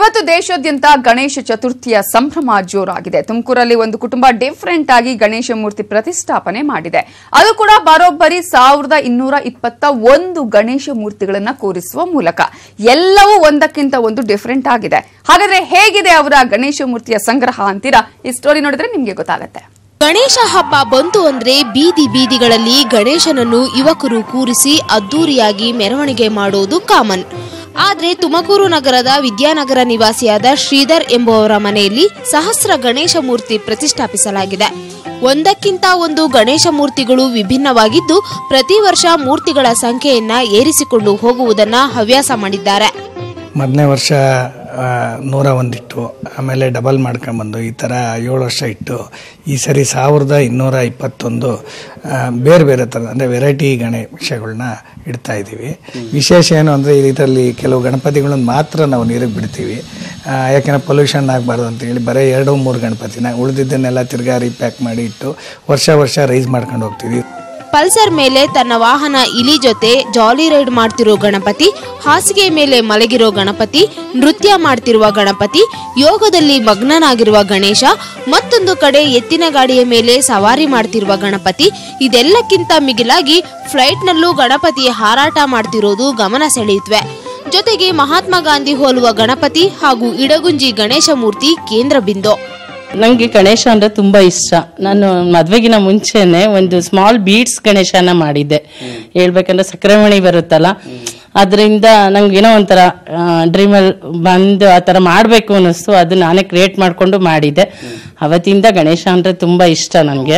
ಇವತ್ತು ದೇಶಾದ್ಯಂತ ಗಣೇಶ ಚತುರ್ಥಿಯ ಸಂಭ್ರಮ ಜೋರಾಗಿದೆ ತುಮಕೂರಲ್ಲಿ ಒಂದು ಕುಟುಂಬ ಡಿಫರೆಂಟ್ ಆಗಿ ಗಣೇಶ ಮೂರ್ತಿ ಪ್ರತಿಷ್ಠಾಪನೆ ಮಾಡಿದೆ ಅದು ಕೂಡ ಬರೋಬ್ಬರಿ ಸಾವಿರದ ಇನ್ನೂರ ಇಪ್ಪತ್ತ ಒಂದು ಗಣೇಶ ಮೂರ್ತಿಗಳನ್ನ ಕೂರಿಸುವ ಮೂಲಕ ಎಲ್ಲವೂ ಒಂದಕ್ಕಿಂತ ಒಂದು ಡಿಫರೆಂಟ್ ಆಗಿದೆ ಹಾಗಾದ್ರೆ ಹೇಗಿದೆ ಅವರ ಗಣೇಶ ಮೂರ್ತಿಯ ಸಂಗ್ರಹ ಅಂತೀರಾ ಈ ಸ್ಟೋರಿ ನೋಡಿದ್ರೆ ನಿಮ್ಗೆ ಗೊತ್ತಾಗತ್ತೆ ಗಣೇಶ ಹಬ್ಬ ಬಂತು ಅಂದ್ರೆ ಬೀದಿ ಬೀದಿಗಳಲ್ಲಿ ಗಣೇಶನನ್ನು ಯುವಕರು ಕೂರಿಸಿ ಅದ್ದೂರಿಯಾಗಿ ಮೆರವಣಿಗೆ ಮಾಡೋದು ಕಾಮನ್ ಆದ್ರೆ ತುಮಕೂರು ನಗರದ ವಿದ್ಯಾನಗರ ನಿವಾಸಿಯಾದ ಶ್ರೀಧರ್ ಎಂಬುವವರ ಮನೆಯಲ್ಲಿ ಸಹಸ್ರ ಗಣೇಶ ಮೂರ್ತಿ ಪ್ರತಿಷ್ಠಾಪಿಸಲಾಗಿದೆ ಒಂದಕ್ಕಿಂತ ಒಂದು ಗಣೇಶ ಮೂರ್ತಿಗಳು ವಿಭಿನ್ನವಾಗಿದ್ದು ಪ್ರತಿ ವರ್ಷ ಮೂರ್ತಿಗಳ ಸಂಖ್ಯೆಯನ್ನ ಏರಿಸಿಕೊಂಡು ಹೋಗುವುದನ್ನ ಹವ್ಯಾಸ ಮಾಡಿದ್ದಾರೆ ಮೊದಲನೇ ವರ್ಷ ಆ, ನೂರ ಒಂದಿಟ್ಟು ಆಮೇಲೆ ಡಬಲ್ ಮಾಡ್ಕೊಂಬಂದು ಈ ಥರ ಏಳು ವರ್ಷ ಇಟ್ಟು ಈ ಸರಿ ಸಾವಿರದ ಇನ್ನೂರ ಇಪ್ಪತ್ತೊಂದು ಆ, ಬೇರೆ ಬೇರೆ ಥರ ಅಂದರೆ ವೆರೈಟಿ ಗಣೇಶಗಳನ್ನ ಇಡ್ತಾ ಇದ್ದೀವಿ ವಿಶೇಷ ಏನು ಅಂದರೆ ಇದರಲ್ಲಿ ಕೆಲವು ಗಣಪತಿಗಳನ್ನ ಮಾತ್ರ ನಾವು ನೀರಿಗೆ ಬಿಡ್ತೀವಿ ಆ, ಯಾಕೆಂದರೆ ಪೊಲ್ಯೂಷನ್ ಆಗಬಾರ್ದು ಅಂತೇಳಿ ಬರೀ ಎರಡು ಮೂರು ಗಣಪತಿನ ಉಳಿದಿದ್ದನ್ನೆಲ್ಲ ತಿರ್ಗಾ ರೀಪ್ಯಾಕ್ ಮಾಡಿ ಇಟ್ಟು ವರ್ಷ ವರ್ಷ ರೈಸ್ ಮಾಡ್ಕೊಂಡು ಹೋಗ್ತೀವಿ ಪಲ್ಸರ್ ಮೇಲೆ ತನ್ನ ವಾಹನ ಇಲಿ ಜೊತೆ ಜಾಲಿ ರೈಡ್ ಮಾಡ್ತಿರೋ ಗಣಪತಿ ಹಾಸಿಗೆ ಮೇಲೆ ಮಲಗಿರೋ ಗಣಪತಿ ನೃತ್ಯ ಮಾಡ್ತಿರುವ ಗಣಪತಿ ಯೋಗದಲ್ಲಿ ಮಗ್ನನಾಗಿರುವ ಗಣೇಶ ಮತ್ತೊಂದು ಕಡೆ ಎತ್ತಿನ ಗಾಡಿಯ ಮೇಲೆ ಸವಾರಿ ಮಾಡ್ತಿರುವ ಗಣಪತಿ ಇದೆಲ್ಲಕ್ಕಿಂತ ಮಿಗಿಲಾಗಿ ಫ್ಲೈಟ್ನಲ್ಲೂ ಗಣಪತಿ ಹಾರಾಟ ಮಾಡ್ತಿರೋದು ಗಮನ ಸೆಳೆಯುತ್ತವೆ ಜೊತೆಗೆ ಮಹಾತ್ಮ ಗಾಂಧಿ ಹೋಲುವ ಗಣಪತಿ ಹಾಗೂ ಇಡಗುಂಜಿ ಗಣೇಶ ಮೂರ್ತಿ ಕೇಂದ್ರ ಬಿಂದು ನನಗೆ ಗಣೇಶ ಅಂದ್ರೆ ತುಂಬಾ ಇಷ್ಟ ನಾನು ಮದ್ವೆಗಿನ ಮುಂಚೆನೆ ಒಂದು ಸ್ಮಾಲ್ ಬೀಡ್ಸ್ ಗಣೇಶನ ಮಾಡಿದ್ದೆ ಹೇಳ್ಬೇಕಂದ್ರೆ ಸಕ್ರೆಮಣಿ ಬರುತ್ತಲ್ಲ ಅದರಿಂದ ನಂಗೆ ಏನೋ ಒಂಥರ ಡ್ರೀಮಲ್ಲಿ ಬಂದು ಆ ಥರ ಮಾಡಬೇಕು ಅನ್ನಿಸ್ತು ಅದು ನಾನೇ ಕ್ರಿಯೇಟ್ ಮಾಡಿಕೊಂಡು ಮಾಡಿದ್ದೆ ಅವತ್ತಿಂದ ಗಣೇಶ ಅಂದ್ರೆ ತುಂಬಾ ಇಷ್ಟ ನನಗೆ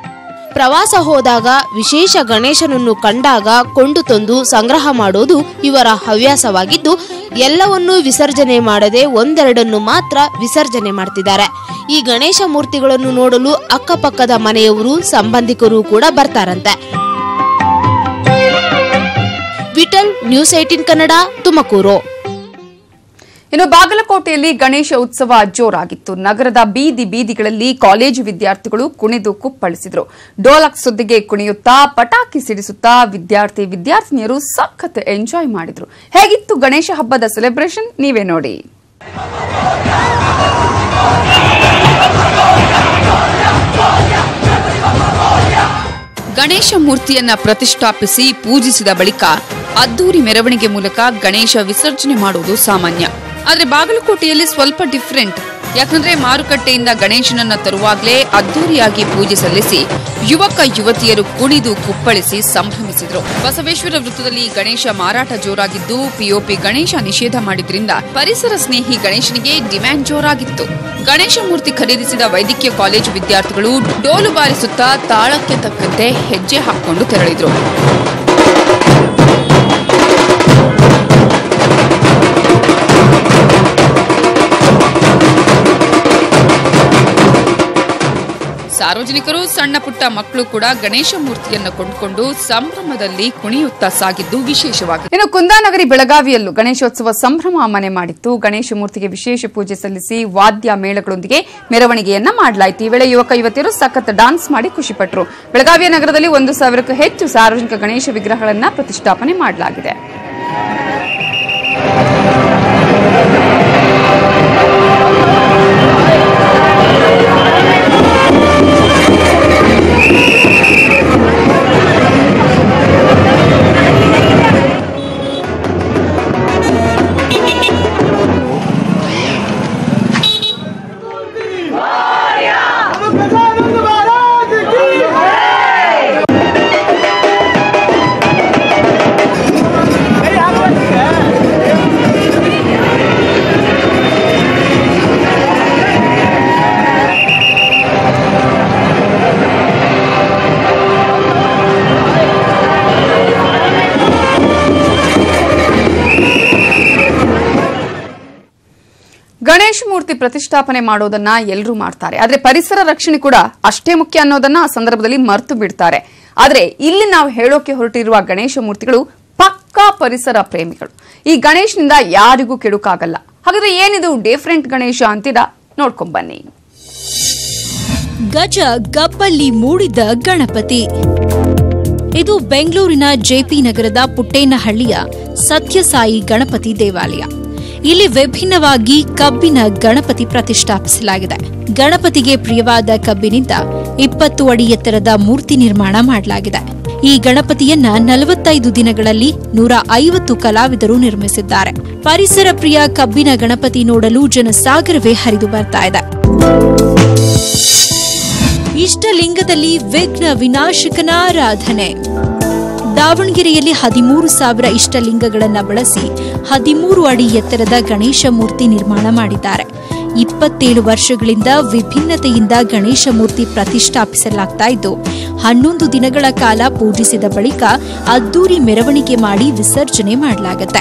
ಪ್ರವಾಸ ಹೋದಾಗ ವಿಶೇಷ ಗಣೇಶನನ್ನು ಕಂಡಾಗ ಕೊಂಡು ತಂದು ಸಂಗ್ರಹ ಮಾಡೋದು ಇವರ ಹವ್ಯಾಸವಾಗಿದ್ದು ಎಲ್ಲವನ್ನೂ ವಿಸರ್ಜನೆ ಮಾಡದೆ ಒಂದೆರಡನ್ನು ಮಾತ್ರ ವಿಸರ್ಜನೆ ಮಾಡ್ತಿದ್ದಾರೆ ಈ ಗಣೇಶ ಮೂರ್ತಿಗಳನ್ನು ನೋಡಲು ಅಕ್ಕಪಕ್ಕದ ಮನೆಯವರು ಸಂಬಂಧಿಕರು ಕೂಡ ಬರ್ತಾರಂತೆ ವಿಠಲ್ ನ್ಯೂಸ್ ಏಟಿನ್ ಕನ್ನಡ ತುಮಕೂರು ಇನ್ನು ಬಾಗಲಕೋಟೆಯಲ್ಲಿ ಗಣೇಶ ಉತ್ಸವ ಜೋರಾಗಿತ್ತು ನಗರದ ಬೀದಿ ಬೀದಿಗಳಲ್ಲಿ ಕಾಲೇಜು ವಿದ್ಯಾರ್ಥಿಗಳು ಕುಣಿದು ಕುಪ್ಪಳಿಸಿದ್ರು ಡೋಲಕ್ ಸುದ್ದಿಗೆ ಕುಣಿಯುತ್ತಾ ಪಟಾಕಿ ಸಿಡಿಸುತ್ತಾ ವಿದ್ಯಾರ್ಥಿ ವಿದ್ಯಾರ್ಥಿನಿಯರು ಸಖತ್ ಎಂಜಾಯ್ ಮಾಡಿದ್ರು ಹೇಗಿತ್ತು ಗಣೇಶ ಹಬ್ಬದ ಸೆಲೆಬ್ರೇಷನ್ ನೀವೇ ನೋಡಿ ಗಣೇಶ ಮೂರ್ತಿಯನ್ನ ಪ್ರತಿಷ್ಠಾಪಿಸಿ ಪೂಜಿಸಿದ ಬಳಿಕ ಅದ್ದೂರಿ ಮೆರವಣಿಗೆ ಮೂಲಕ ಗಣೇಶ ವಿಸರ್ಜನೆ ಮಾಡುವುದು ಸಾಮಾನ್ಯ ಆದ್ರೆ ಬಾಗಲಕೋಟೆಯಲ್ಲಿ ಸ್ವಲ್ಪ ಡಿಫ್ರೆಂಟ್ ಯಾಕಂದ್ರೆ ಮಾರುಕಟ್ಟೆಯಿಂದ ಗಣೇಶನನ್ನ ತರುವಾಗಲೇ ಅದ್ದೂರಿಯಾಗಿ ಪೂಜೆ ಸಲ್ಲಿಸಿ ಯುವಕ ಯುವತಿಯರು ಕುಣಿದು ಕುಪ್ಪಳಿಸಿ ಸಂಭ್ರಮಿಸಿದ್ರು ಬಸವೇಶ್ವರ ವೃತ್ತದಲ್ಲಿ ಗಣೇಶ ಮಾರಾಟ ಜೋರಾಗಿದ್ದು ಪಿಒಪಿ ಗಣೇಶ ನಿಷೇಧ ಮಾಡಿದ್ರಿಂದ ಪರಿಸರ ಸ್ನೇಹಿ ಗಣೇಶನಿಗೆ ಡಿಮ್ಯಾಂಡ್ ಜೋರಾಗಿತ್ತು ಗಣೇಶ ಮೂರ್ತಿ ಖರೀದಿಸಿದ ವೈದ್ಯಕೀಯ ಕಾಲೇಜು ವಿದ್ಯಾರ್ಥಿಗಳು ಡೋಲು ಬಾರಿಸುತ್ತಾ ತಾಳಕ್ಕೆ ತಕ್ಕಂತೆ ಹೆಜ್ಜೆ ಹಾಕೊಂಡು ತೆರಳಿದ್ರು ಸಾರ್ವಜನಿಕರು ಸಣ್ಣ ಪುಟ್ಟ ಮಕ್ಕಳು ಕೂಡ ಗಣೇಶ ಮೂರ್ತಿಯನ್ನು ಕೊಂಡುಕೊಂಡು ಸಂಭ್ರಮದಲ್ಲಿ ಕುಣಿಯುತ್ತಾ ಸಾಗಿದ್ದು ವಿಶೇಷವಾಗಿದೆ ಇನ್ನು ಕುಂದಾನಗರಿ ಬೆಳಗಾವಿಯಲ್ಲೂ ಗಣೇಶೋತ್ಸವ ಸಂಭ್ರಮ ಮನೆ ಮಾಡಿತ್ತು ಗಣೇಶ ಮೂರ್ತಿಗೆ ವಿಶೇಷ ಪೂಜೆ ಸಲ್ಲಿಸಿ ವಾದ್ಯ ಮೇಳಗಳೊಂದಿಗೆ ಮೆರವಣಿಗೆಯನ್ನ ಮಾಡಲಾಯಿತು ಈ ವೇಳೆ ಯುವಕ ಯುವತಿಯರು ಸಖತ್ ಡಾನ್ಸ್ ಮಾಡಿ ಖುಷಿಪಟ್ಟರು ಬೆಳಗಾವಿಯ ನಗರದಲ್ಲಿ ಒಂದು ಸಾವಿರಕ್ಕೂ ಹೆಚ್ಚು ಸಾರ್ವಜನಿಕ ಗಣೇಶ ವಿಗ್ರಹಗಳನ್ನ ಪ್ರತಿಷ್ಠಾಪನೆ ಮಾಡಲಾಗಿದೆ ಗಣೇಶ ಮೂರ್ತಿ ಪ್ರತಿಷ್ಠಾಪನೆ ಮಾಡೋದನ್ನ ಎಲ್ಲರೂ ಮಾಡ್ತಾರೆ ಆದ್ರೆ ಪರಿಸರ ರಕ್ಷಣೆ ಕೂಡ ಅಷ್ಟೇ ಮುಖ್ಯ ಅನ್ನೋದನ್ನ ಆ ಸಂದರ್ಭದಲ್ಲಿ ಮರೆತು ಬಿಡ್ತಾರೆ ಆದ್ರೆ ಇಲ್ಲಿ ನಾವು ಹೇಳೋಕೆ ಹೊರಟಿರುವ ಗಣೇಶ ಮೂರ್ತಿಗಳು ಪಕ್ಕಾ ಪರಿಸರ ಪ್ರೇಮಿಗಳು ಈ ಗಣೇಶನಿಂದ ಯಾರಿಗೂ ಕೆಡುಕಾಗಲ್ಲ ಹಾಗಾದ್ರೆ ಏನಿದು ಡಿಫರೆಂಟ್ ಗಣೇಶ ಅಂತೀರಾ ನೋಡ್ಕೊಂಬನ್ನಿ ಗಜ ಗಬ್ಬಲ್ಲಿ ಮೂಡಿದ ಗಣಪತಿ ಇದು ಬೆಂಗಳೂರಿನ ಜೆಪಿ ನಗರದ ಪುಟ್ಟೇನಹಳ್ಳಿಯ ಸತ್ಯಸಾಯಿ ಗಣಪತಿ ದೇವಾಲಯ ಇಲ್ಲಿ ವಿಭಿನ್ನವಾಗಿ ಕಬ್ಬಿನ ಗಣಪತಿ ಪ್ರತಿಷ್ಠಾಪಿಸಲಾಗಿದೆ ಗಣಪತಿಗೆ ಪ್ರಿಯವಾದ ಕಬ್ಬಿನಿಂದ ಇಪ್ಪತ್ತು ಅಡಿ ಎತ್ತರದ ಮೂರ್ತಿ ನಿರ್ಮಾಣ ಮಾಡಲಾಗಿದೆ ಈ ಗಣಪತಿಯನ್ನ ನಲವತ್ತೈದು ದಿನಗಳಲ್ಲಿ ನೂರ ಐವತ್ತು ಕಲಾವಿದರು ನಿರ್ಮಿಸಿದ್ದಾರೆ ಪರಿಸರ ಪ್ರಿಯ ಕಬ್ಬಿನ ಗಣಪತಿ ನೋಡಲು ಜನಸಾಗರವೇ ಹರಿದು ಬರ್ತಾ ಇದೆ ಇಷ್ಟಲಿಂಗದಲ್ಲಿ ವಿಘ್ನ ವಿನಾಶಕನ ಆರಾಧನೆ ದಾವಣಗೆರೆಯಲ್ಲಿ ಹದಿಮೂರು ಸಾವಿರ ಇಷ್ಟಲಿಂಗಗಳನ್ನ ಬಳಸಿ ಹದಿಮೂರು ಅಡಿ ಎತ್ತರದ ಗಣೇಶ ಮೂರ್ತಿ ನಿರ್ಮಾಣ ಮಾಡಿದ್ದಾರೆ ಇಪ್ಪತ್ತೇಳು ವರ್ಷಗಳಿಂದ ವಿಭಿನ್ನತೆಯಿಂದ ಗಣೇಶ ಮೂರ್ತಿ ಪ್ರತಿಷ್ಠಾಪಿಸಲಾಗ್ತಾ ಇದ್ದು ಹನ್ನೊಂದು ದಿನಗಳ ಕಾಲ ಪೂಜಿಸಿದ ಬಳಿಕ ಅದ್ದೂರಿ ಮೆರವಣಿಗೆ ಮಾಡಿ ವಿಸರ್ಜನೆ ಮಾಡಲಾಗುತ್ತೆ